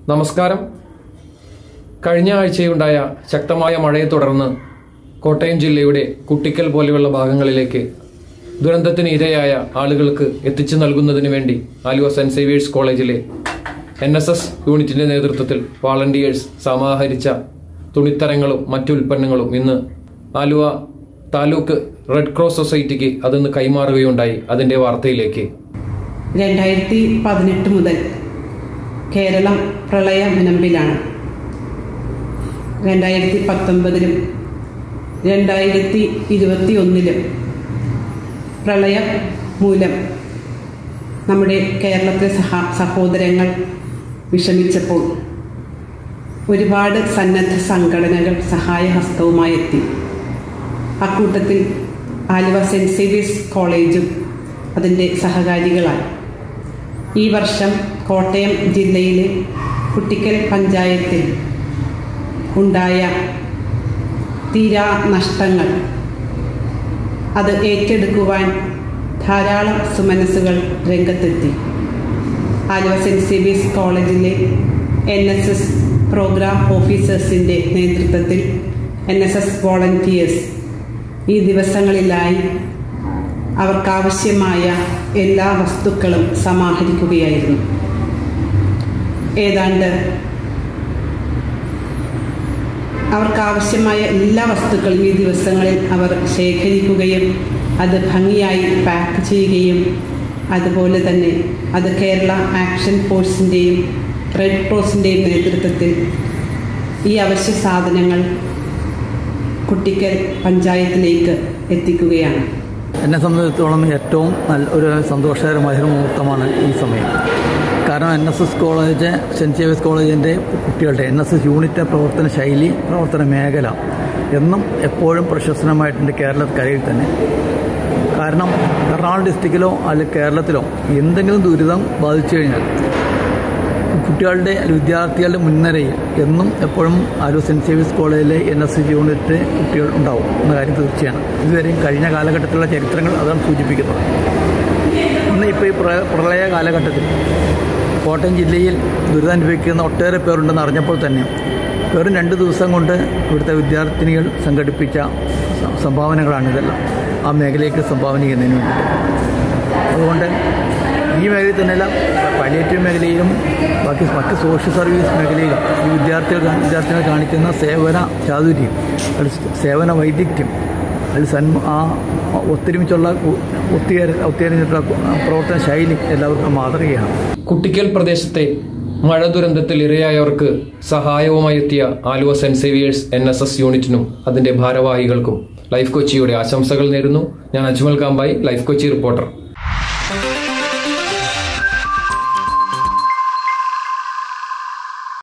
നമസ്കാരം കഴിഞ്ഞ ആഴ്ചയുണ്ടായ ശക്തമായ മഴയെ തുടർന്ന് കോട്ടയം ജില്ലയുടെ കുട്ടിക്കൽ പോലെയുള്ള ഭാഗങ്ങളിലേക്ക് ദുരന്തത്തിന് ഇരയായ ആളുകൾക്ക് എത്തിച്ചു നൽകുന്നതിന് വേണ്ടി ആലുവ സെന്റ് സേവിയേഴ്സ് കോളേജിലെ എൻ എസ് എസ് യൂണിറ്റിന്റെ നേതൃത്വത്തിൽ വാളണ്ടിയേഴ്സ് സമാഹരിച്ച തുണിത്തരങ്ങളും മറ്റു ഉൽപ്പന്നങ്ങളും ഇന്ന് ആലുവ താലൂക്ക് റെഡ് ക്രോസ് സൊസൈറ്റിക്ക് അതിന്ന് കൈമാറുകയുണ്ടായി അതിന്റെ വാർത്തയിലേക്ക് രണ്ടായിരത്തി പതിനെട്ട് മുതൽ കേരളം പ്രളയ മുനമ്പിലാണ് രണ്ടായിരത്തി പത്തൊമ്പതിലും രണ്ടായിരത്തി ഇരുപത്തി ഒന്നിലും പ്രളയം മൂലം നമ്മുടെ കേരളത്തിലെ സഹ സഹോദരങ്ങൾ വിഷമിച്ചപ്പോൾ ഒരുപാട് സന്നദ്ധ സംഘടനകൾ സഹായഹസ്തവുമായി എത്തി അക്കൂട്ടത്തിൽ ആലുവ സെൻറ് സേവിയേഴ്സ് കോളേജും അതിൻ്റെ സഹകാരികളായി ഈ വർഷം കോട്ടയം ജില്ലയിലെ കുട്ടിക്കൽ പഞ്ചായത്തിൽ ഉണ്ടായ തീരാ നഷ്ടങ്ങൾ അത് ഏറ്റെടുക്കുവാൻ ധാരാളം സുമനസ്സുകൾ രംഗത്തെത്തി ആലുവ സെൻറ് സേവിയേഴ്സ് കോളേജിലെ എൻ എസ് എസ് പ്രോഗ്രാം ഓഫീസേഴ്സിൻ്റെ നേതൃത്വത്തിൽ എൻ എസ് എസ് വോളണ്ടിയേഴ്സ് ഈ ദിവസങ്ങളിലായി അവർക്കാവശ്യമായ എല്ലാ വസ്തുക്കളും സമാഹരിക്കുകയായിരുന്നു ഏതാണ്ട് അവർക്കാവശ്യമായ എല്ലാ വസ്തുക്കളും ഈ ദിവസങ്ങളിൽ അവർ ശേഖരിക്കുകയും അത് ഭംഗിയായി പാക്ക് ചെയ്യുകയും അതുപോലെ തന്നെ അത് കേരള ആക്ഷൻ ഫോഴ്സിൻ്റെയും റെഡ് ക്രോസിൻ്റെയും നേതൃത്വത്തിൽ ഈ അവശ്യ സാധനങ്ങൾ കുട്ടിക്കൽ പഞ്ചായത്തിലേക്ക് എത്തിക്കുകയാണ് എന്നെ സംബന്ധിച്ചിടത്തോളം ഏറ്റവും നല്ല ഒരു സന്തോഷകരമായ ഒരു മുഹൂർത്തമാണ് ഈ സമയം കാരണം N S S college Saint ജേവിയസ് കോളേജിൻ്റെ കുട്ടികളുടെ എൻ എസ് എസ് യൂണിറ്റ് പ്രവർത്തന ശൈലി പ്രവർത്തന മേഖല എന്നും എപ്പോഴും പ്രശസ്തമായിട്ടുണ്ട് കേരളക്കരയിൽ തന്നെ കാരണം എറണാകുളം ഡിസ്ട്രിക്റ്റിലോ അല്ലെങ്കിൽ കേരളത്തിലോ എന്തെങ്കിലും ദുരിതം ബാധിച്ചു കഴിഞ്ഞാൽ കുട്ടികളുടെ വിദ്യാർത്ഥികളുടെ മുൻനിരയിൽ എന്നും എപ്പോഴും ആലോ സെൻറ്റ് സേവിയസ് കോളേജിലെ എൻ എസ് എസ് യൂണിറ്റ് കുട്ടികൾ ഉണ്ടാവും എന്ന കാര്യം തീർച്ചയാണ് ഇതുവരെയും കഴിഞ്ഞ കാലഘട്ടത്തിലുള്ള ചരിത്രങ്ങൾ അതാണ് സൂചിപ്പിക്കുന്നത് ഇന്ന് ഇപ്പോൾ ഈ പ്ര- പ്രളയ കാലഘട്ടത്തിൽ കോട്ടയം ജില്ലയിൽ ദുരിതമനുഭവിക്കുന്ന ഒട്ടേറെ പേരുണ്ടെന്ന് അറിഞ്ഞപ്പോൾ തന്നെ വെറും രണ്ട് ദിവസം കൊണ്ട് ഇവിടുത്തെ വിദ്യാർത്ഥിനികൾ സംഘടിപ്പിച്ച സ- സംഭാവനകളാണ് ഇതെല്ലാം ആ മേഖലയ്ക്ക് സംഭാവന ചെയ്യുന്നതിന് വേണ്ടിയിട്ട് അതുകൊണ്ട് ഈ മേഖലയിൽ തന്നെയല്ല പാലിയേറ്റീവ് മേഖലയിലും ബാക്കി മറ്റ് സോഷ്യൽ സർവീസ് മേഖലയിലും ഈ വിദ്യാർത്ഥികൾ കാ- വിദ്യാർത്ഥികൾ കാണിക്കുന്ന സേവന ചാതുര്യം അത് സേവന വൈദഗ്ധ്യം അതിൽ സന്മ ആ ഒത്തൊരുമിച്ചുള്ള ഒത്തുചേര ഒത്തുചേർന്നിട്ടുള്ള പ്രവർത്തന ശൈലി എല്ലാവർക്കും മാതൃകയാണ് കുട്ടിക്കൽ പ്രദേശത്തെ മഴ ദുരന്തത്തിൽ ഇരയായവർക്ക് സഹായവുമായി എത്തിയ Aluva Saint Xavier's N S S യൂണിറ്റിനും അതിന്റെ ഭാരവാഹികൾക്കും ലൈഫ് കൊച്ചിയുടെ ആശംസകൾ നേരുന്നു ഞാൻ അജ്മൽ കാമ്പായി ലൈഫ് കൊച്ചി റിപ്പോർട്ടർ